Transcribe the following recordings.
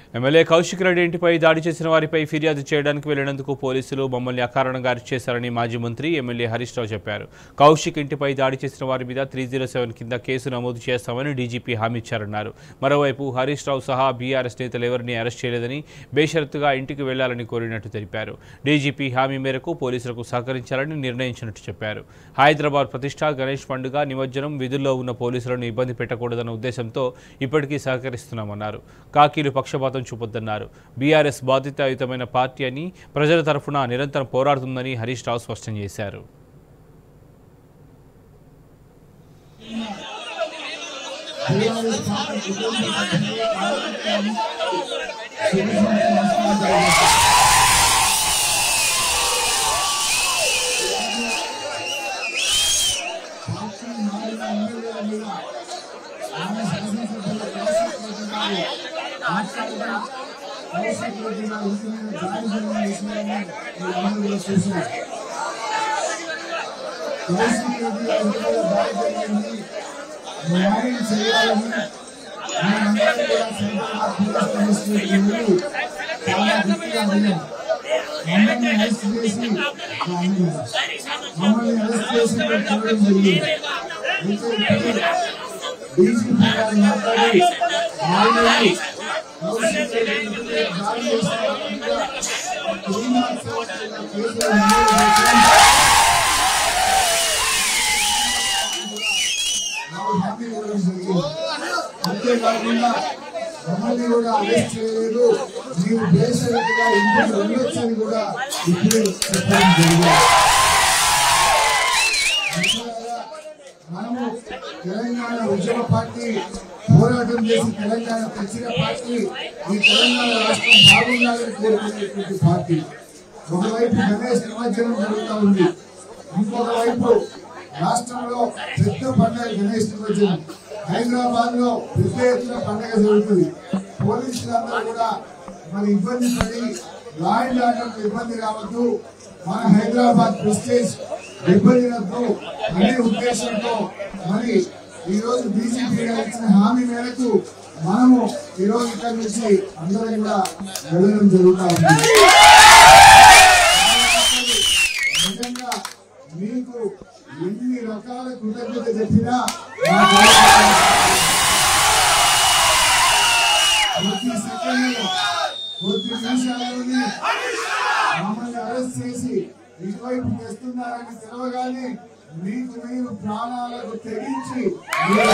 MLA Kaushik Reddy ఇంటిపై దాడి చేసిన వారిపై ఫిర్యాదు చేయడానికి వెళ్లినందుకు పోలీసులు మమ్మల్ని అకారణంగా అరెస్ట్ చేశారని మాజీ మంత్రి ఎమ్మెల్యే హరీష్ రావు చెప్పారు కౌశిక్ ఇంటిపై దాడి చేసిన వారి మీద త్రీ జీరో సెవెన్ కింద కేసు నమోదు చేస్తామని డీజీపీ హామీ ఇచ్చారన్నారు మరోవైపు హరీష్ రావు సహా బీఆర్ఎస్ నేతలు ఎవరిని అరెస్ట్ చేయలేదని బేషరతుగా ఇంటికి వెళ్లాలని కోరినట్టు తెలిపారు డీజీపీ హామీ మేరకు పోలీసులకు సహకరించాలని నిర్ణయించినట్టు చెప్పారు హైదరాబాద్ ప్రతిష్ట గణేష్ పండుగ నిమజ్జనం విధుల్లో ఉన్న పోలీసులను ఇబ్బంది పెట్టకూడదన్న ఉద్దేశంతో ఇప్పటికీ సహకరిస్తున్నామన్నారు కాకీలు పక్షపాతం చూపొద్దన్నారు బీఆర్ఎస్ బాధ్యతాయుతమైన పార్టీ అని ప్రజల తరఫున నిరంతరం పోరాడుతుందని హరీష్ రావు స్పష్టం చేశారు న్యాయం చేయాలని మనందరం కూడా సెంట్రల్ కమిషనరేట్ ముందు చాలా గట్టిగా అడిగాం మమ్మల్ని అరెస్ట్ చేసి మమ్మల్ని అరెస్ట్ చేసి చూడడం జరిగింది అయితే డీజీపీ గారు మాట్లాడి ఆయనని కౌశిక్ రెడ్డి మీద దాడి చేసిన వారి మీద క్రిమినల్ కేసులు నమోదు చేశాం. నాకు హ్యాపీ ఇవ్వడం జరిగింది అంతేకాకుండా మమ్మల్ని కూడా అరెస్ట్ చేయలేదు నీవు బేషరతుగా ఇంటికి వెళ్ళొచ్చని కూడా ఇప్పుడే చెప్పడం జరిగింది మిత్రులారా, మనము తెలంగాణ ఉద్యమ పార్టీ పోరాటం చేసి తెలంగాణ తెచ్చిన పార్టీ ఈ తెలంగాణ రాష్ట్రం బాగుండాలని కోరుకునేటువంటి పార్టీ ఒకవైపు గణేష్ నిమజ్జనం జరుగుతూ ఉంది ఇంకొక వైపు రాష్ట్రంలో పెద్ద పండుగ గణేష్ నిమజ్జనం హైదరాబాద్ లో పెద్ద ఎత్తున పండుగ జరుగుతుంది పోలీసులందరూ కూడా మరి ఇబ్బంది పడి లా అండ్ ఆర్డర్ ఇబ్బంది రావద్దు మన హైదరాబాద్ ప్రెస్టేజ్ దెబ్బతినద్దు అనే ఉద్దేశంతో మరి ఈ రోజు బీజేపీ ఇచ్చిన హామీ మేరకు మనము ఈ రోజు ఇక్కడ నుంచి అందరం కూడా వెళ్ళడం జరుగుతా ఉంది నిజంగా మీకు ఎన్ని రకాల కృతజ్ఞత చెప్పినా మా కార్యకర్తలు ప్రతి సెకండ్ కొద్ది నిమిషాల్లోనే మమ్మల్ని అరెస్ట్ చేసి ఇటువైపు తెస్తున్నారని తెలవగానే మీకు మీరు ప్రాణాలకు తెగించి మీరు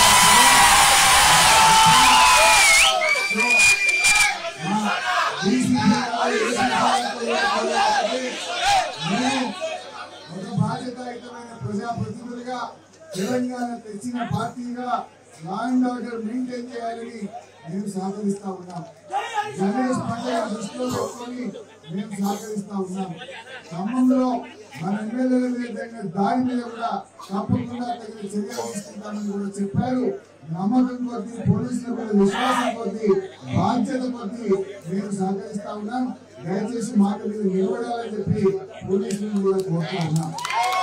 మా DCP గారు ఏసీ గారితో ఏర్పడాలంటే మేము ఒక బాధ్యతాయుతమైన ప్రజాప్రతినిధులుగా తెలంగాణ తెచ్చిన పార్టీగా లా అండ్ ఆర్డర్ మెయింటైన్ చేయాలని మేము సహకరిస్తా ఉన్నాం గణేష్ పండుగ దృష్టిలో పెట్టుకొని మేము సహకరిస్తా ఉన్నాం ఖమ్మంలో మన ఎమ్మెల్యేల విధంగా దాడి మీద కూడా తప్పకుండా తగిన చర్యలు తీసుకుంటామని కూడా చెప్పారు నమ్మకం కొద్దీ పోలీసుల మీద విశ్వాసం కొద్దీ బాధ్యత కొద్దీ మేము సహకరిస్తా ఉన్నాం దయచేసి మాట మీద నిలబడాలని చెప్పి పోలీసులను కూడా కోరుతా ఉన్నాం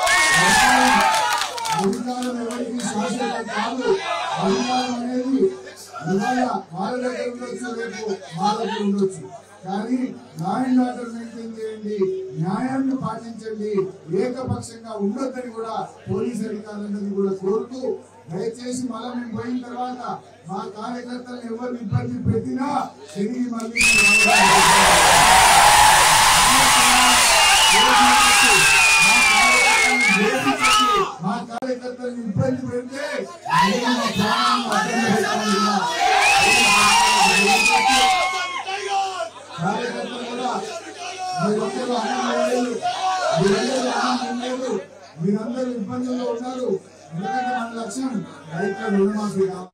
అధికారం ఎవరికి శాశ్వతం కాదు అధికారం అనేది ఇవాళ వాళ్ళ దగ్గర ఉండొచ్చు రేపు మా దగ్గర ఉండొచ్చు కానీ లా అండ్ ఆర్డర్ మెయింటైన్ చేయండి న్యాయాన్ని పాటించండి ఏకపక్షంగా ఉండొద్దని కూడా పోలీస్ అధికారులందరినీ కూడా కోరుతూ దయచేసి మళ్ళీ మేము పోయిన తర్వాత మా కార్యకర్తలను ఎవరిని ఇబ్బంది పెట్టినా తిరిగి మళ్ళీ మేము రావడానికి మా కార్యకర్తలను ఇబ్బంది పెడితే మేము మా ప్రాణాలను అడ్డం పెట్టుకోవాలి. కార్యకర్తలు కూడా మీరందరూ అన్నం లేదు మీరందరూ అన్నం లేదు మీరందరూ ఇబ్బందుల్లో ఉన్నారు ఎందుకంటే మన లక్ష్యం రైతుల రుణమాఫీ కావాలి